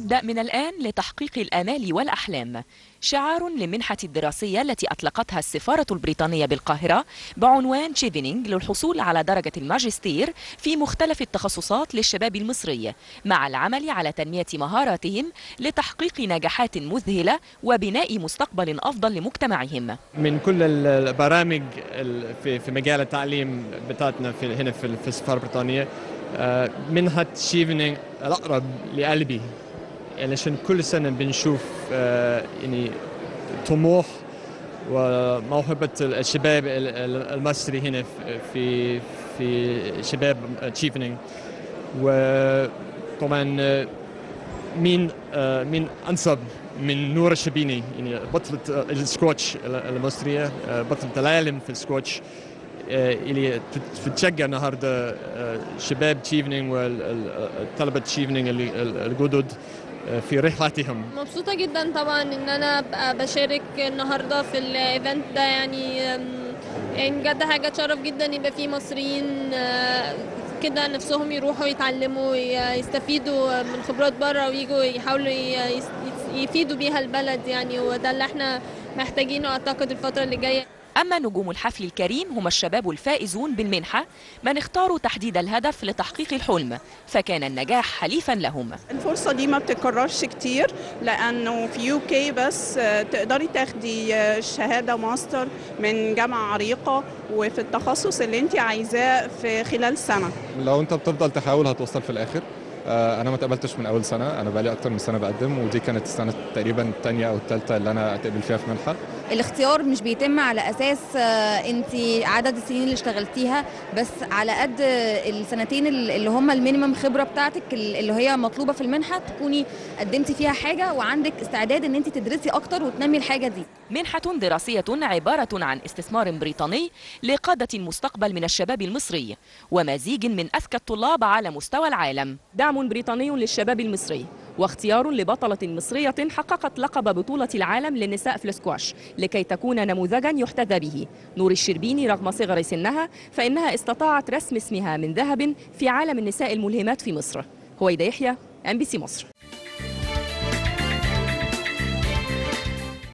ابدأ من الآن لتحقيق الآمال والأحلام شعار للمنحة الدراسية التي أطلقتها السفارة البريطانية بالقاهرة بعنوان تشيفينينج للحصول على درجة الماجستير في مختلف التخصصات للشباب المصري مع العمل على تنمية مهاراتهم لتحقيق نجاحات مذهلة وبناء مستقبل أفضل لمجتمعهم من كل البرامج ال- في في مجال التعليم بتاعتنا في هنا في في السفاره البريطانيه آه، منحه شيفنينج الاقرب لقلبي يعني عشان كل سنه بنشوف آه، يعني طموح وموهبه الشباب ال- ال- المصري هنا في- في في شباب تشيفنينج وطبعا آه، مين آه، مين انسب من نور الشبيني يعني بطلة آه، السكوتش المصرية آه، بطلة العالم في السكوتش آه، اللي تت- بتشجع النهارده آه، شباب تشيفنينج والطلبة تشيفنينج اللي- الجدد آه، في رحلتهم مبسوطة جدا طبعا ان انا ابقى بشارك النهاردة في الايفنت ده يعني أم، يعني بجد حاجة تشرف جدا يبقى في مصريين آه، كده نفسهم يروحوا يتعلموا ي- يستفيدوا من خبرات بره ويجوا يحاولوا ي- يس- يفيدوا بيها البلد يعني وده اللي احنا محتاجينه اعتقد الفترة اللي جاية أما نجوم الحفل الكريم هم الشباب الفائزون بالمنحة من اختاروا تحديد الهدف لتحقيق الحلم فكان النجاح حليفا لهم الفرصة دي ما بتتكررش كتير لأنه في يو كي بس آه، تقدري تاخدي آه، شهادة ماستر من جامعة عريقة وفي التخصص اللي انت عايزاه في خلال سنة لو انت بتفضل تحاول هتوصل في الاخر آه، انا ما اتقبلتش من اول سنه انا بقالي اكتر من سنه بقدم ودي كانت السنه تقريبا الثانيه او الثالثه اللي انا اتقبل فيها في منحه الاختيار مش بيتم على اساس انت عدد السنين اللي اشتغلتيها بس على قد السنتين اللي هم المينيمم خبره بتاعتك اللي هي مطلوبه في المنحه تكوني قدمتي فيها حاجه وعندك استعداد ان انت تدرسي اكتر وتنمي الحاجه دي منحة دراسية عبارة عن استثمار بريطاني لقادة المستقبل من الشباب المصري ومزيج من أذكى الطلاب على مستوى العالم دعم بريطاني للشباب المصري واختيار لبطلة مصرية حققت لقب بطولة العالم للنساء في السكواش لكي تكون نموذجا يحتذى به نور الشربيني رغم صغر سنها فإنها استطاعت رسم اسمها من ذهب في عالم النساء الملهمات في مصر هويدا يحيى ام بي سي مصر